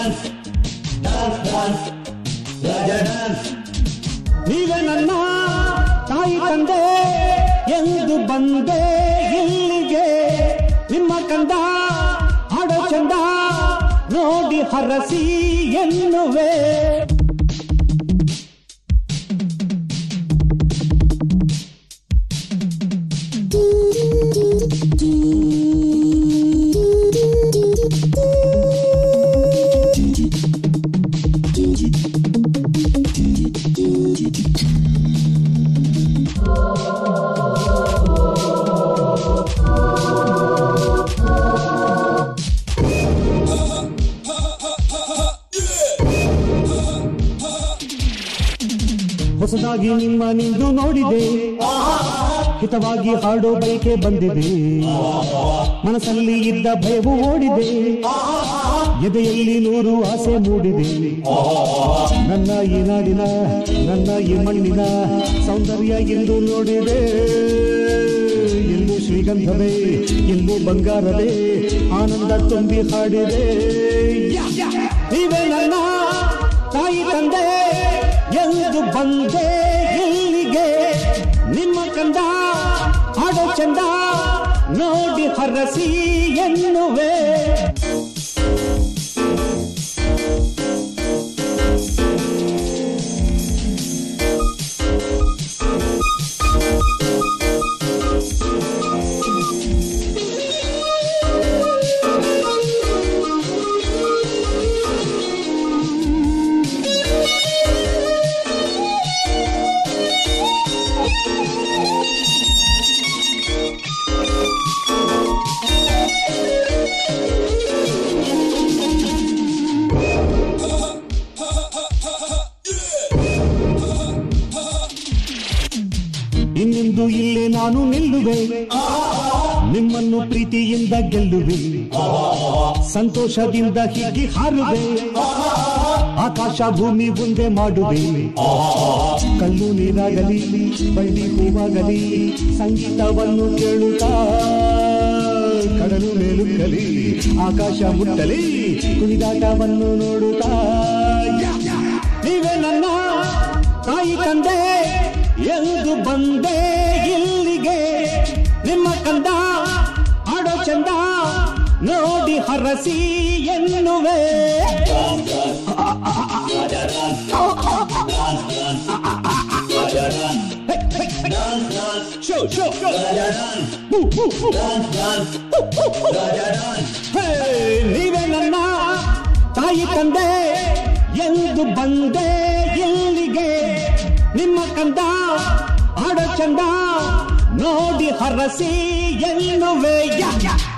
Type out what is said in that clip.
ನೀವೇ ನನ್ನ ತಾಯಿ ತಂದೆ ಎಂದು ಬಂದೆ ಇಲ್ಲಿಗೆ ನಿಮ್ಮ ಕಂದ ಹಾಡೋ ಚಂದ ನೋಡಿ ಹರಸಿ ಎನ್ನುವೆ ಹೊಸದಾಗಿ ನಿಮ್ಮ ನಿಂದು ನೋಡಿದೆ ಹಿತವಾಗಿ ಹಾಡೋ ಬಯಕೆ ಬಂದಿದೆ ಮನಸ್ಸಲ್ಲಿ ಇದ್ದ ಭಯವು ಓಡಿದೆ ಎದೆಯಲ್ಲಿ ನೂರು ಆಸೆ ಮೂಡಿದೆ ನನ್ನ ಈ ನಾಡಿನ ನನ್ನ ಈ ಮಣ್ಣಿನ ಸೌಂದರ್ಯ ಎಂದು ನೋಡಿದೆ ಎಲ್ಲೂ ಶ್ರೀಗಂಧವೇ ಎಲ್ಲೂ ಬಂಗಾರವೇ ಆನಂದ ತುಂಬಿ ಹಾಡಿದೆ ನೀವೇ ನನ್ನ ತಾಯಿ ತಂದೆ ಎಂದು ಬಂದೆ ಇಲ್ಲಿಗೆ ನಿಮ್ಮ ಕಂದ ಹಾಡೋ ಚಂದ ನೋಡಿ ಹರಸಿ ಎನ್ನುವೆ ಇನ್ನೆಂದು ಇಲ್ಲಿ ನಾನು ನಿಲ್ಲುವೆ ನಿಮ್ಮನ್ನು ಪ್ರೀತಿಯಿಂದ ಗೆಲ್ಲುವೆ ಸಂತೋಷದಿಂದ ಹೀಗೆ ಹಾರುವೆ ಆಕಾಶ ಭೂಮಿ ಒಂದೇ ಮಾಡುವೆ ಕಲ್ಲು ನೀರಾಗಲಿ ಬಳ್ಳಿ ಹೂವಾಗಲಿ ಸಂಗೀತವನ್ನು ಕೇಳುತ್ತಾ ಕಡಲು ಮೇಲುಕ್ಕಲಿ ಆಕಾಶ ಮುಟ್ಟಲಿ ಕುಣಿದಾಟವನ್ನು ನೋಡುತ್ತಾ ನೀವೇ ನನ್ನ ತಾಯಿ ತಂದೆ ಎಂದು ಬಂದೆ ಇಲ್ಲಿಗೆ ನಿಮ್ಮ ಕಂದ ಆಡೋ ಚಂದ ನೋಡಿ ಹರಸಿ ಎನ್ನುವೆ ಶೋ, ಶೋ. ಹೂ, ಹೂ, ಹೂ. ಹೇ, ನೀವೇ ನನ್ನ ತಾಯಿ ತಂದೆ ಎಂದು ಬಂದೆ ಇಲ್ಲಿಗೆ ನಿಮ್ಮ ಕಂದ ಆಡೋ ಚಂದ ನೋಡಿ ಹರಸಿ ಎನ್ನುವೆ ಯಾ, ಯಾ.